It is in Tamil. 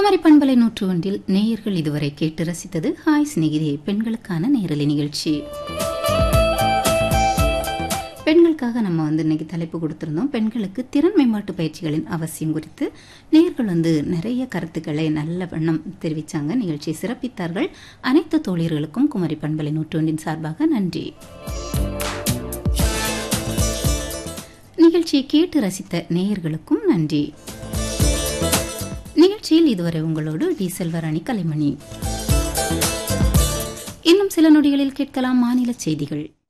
குமரி பண்பலை நூற்று ஒன்றில் நேயர்கள் இதுவரை கேட்டு ரசித்தது ஹாய் சிநேகிதே பெண்களுக்கான நேரலை நிகழ்ச்சி பெண்களுக்காக நம்ம வந்து இன்னைக்கு தலைப்பு கொடுத்திருந்தோம் பெண்களுக்கு திறன் மேம்பாட்டு பயிற்சிகளின் அவசியம் குறித்து நேயர்கள் வந்து நிறைய கருத்துக்களை நல்ல வண்ணம் தெரிவித்தாங்க நிகழ்ச்சியை சிறப்பித்தார்கள் அனைத்து தோழியர்களுக்கும் குமரி பண்பலை நூற்றொன்றின் சார்பாக நன்றி நிகழ்ச்சியை கேட்டு ரசித்த நேயர்களுக்கும் நன்றி நிகழ்ச்சியில் இதுவரை உங்களோடு டி செல்வராணி கலைமணி இன்னும் சில நொடிகளில் கேட்கலாம் மாநில செய்திகள்